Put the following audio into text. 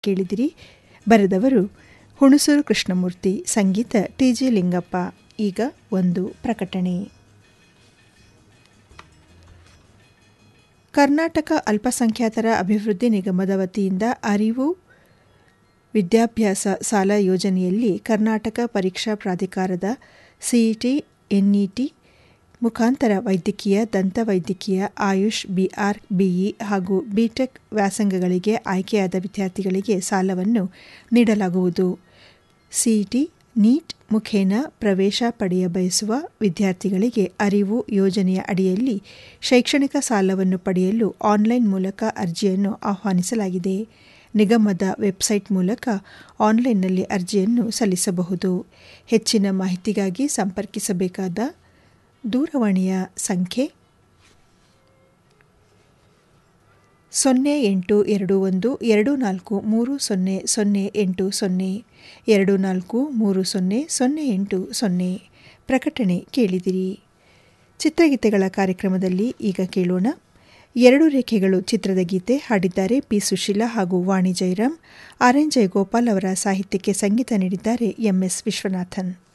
ಕೇಳಿದಿರಿ ಬರೆದವರು ಹುಣಸೂರು ಕೃಷ್ಣಮೂರ್ತಿ ಸಂಗೀತ ಟಿ ಜಿ ಲಿಂಗಪ್ಪ ಈಗ ಒಂದು ಪ್ರಕಟಣೆ ಕರ್ನಾಟಕ ಅಲ್ಪಸಂಖ್ಯಾತರ ಅಭಿವೃದ್ಧಿ ನಿಗಮದ ವತಿಯಿಂದ ಅರಿವು ವಿದ್ಯಾಭ್ಯಾಸ ಸಾಲ ಯೋಜನೆಯಲ್ಲಿ ಕರ್ನಾಟಕ ಪರೀಕ್ಷಾ ಪ್ರಾಧಿಕಾರದ ಸಿಇಟಿ ಎನ್ಇಟಿ ಮುಖಾಂತರ ವೈದ್ಯಕೀಯ ದಂತವೈದ್ಯಕೀಯ ಆಯುಷ್ ಬಿಆರ್ ಬಿಇ ಹಾಗೂ ಬಿಟೆಕ್ ವ್ಯಾಸಂಗಗಳಿಗೆ ಆಯ್ಕೆಯಾದ ವಿದ್ಯಾರ್ಥಿಗಳಿಗೆ ಸಾಲವನ್ನು ನೀಡಲಾಗುವುದು ಸಿಇಟಿ ನೀಟ್ ಮುಖೇನ ಪ್ರವೇಶ ಪಡೆಯ ಬಯಸುವ ವಿದ್ಯಾರ್ಥಿಗಳಿಗೆ ಅರಿವು ಯೋಜನೆಯ ಅಡಿಯಲ್ಲಿ ಶೈಕ್ಷಣಿಕ ಸಾಲವನ್ನು ಪಡೆಯಲು ಆನ್ಲೈನ್ ಮೂಲಕ ಅರ್ಜಿಯನ್ನು ಆಹ್ವಾನಿಸಲಾಗಿದೆ ನಿಗಮದ ವೆಬ್ಸೈಟ್ ಮೂಲಕ ಆನ್ಲೈನ್ನಲ್ಲಿ ಅರ್ಜಿಯನ್ನು ಸಲ್ಲಿಸಬಹುದು ಹೆಚ್ಚಿನ ಮಾಹಿತಿಗಾಗಿ ಸಂಪರ್ಕಿಸಬೇಕಾದ ದೂರವಾಣಿಯ ಸಂಖ್ಯೆ ಸೊನ್ನೆ ಎಂಟು ಎರಡು ಒಂದು ಎರಡು ನಾಲ್ಕು ಮೂರು ಸೊನ್ನೆ ಸೊನ್ನೆ ಎಂಟು ಸೊನ್ನೆ ಎರಡು ನಾಲ್ಕು ಮೂರು ಸೊನ್ನೆ ಸೊನ್ನೆ ಎಂಟು ಸೊನ್ನೆ ಪ್ರಕಟಣೆ ಕೇಳಿದಿರಿ ಚಿತ್ರಗೀತೆಗಳ ಕಾರ್ಯಕ್ರಮದಲ್ಲಿ ಈಗ ಕೇಳೋಣ ಎರಡು ರೇಖೆಗಳು ಚಿತ್ರದ ಗೀತೆ ಹಾಡಿದ್ದಾರೆ ಪಿ ಸುಶೀಲಾ ಹಾಗೂ ವಾಣಿ ಜಯರಾಮ್ ಆರ್ ಎನ್ ಜಯಗೋಪಾಲ್ ಅವರ ಸಾಹಿತ್ಯಕ್ಕೆ ಸಂಗೀತ ನೀಡಿದ್ದಾರೆ ಎಂಎಸ್ ವಿಶ್ವನಾಥನ್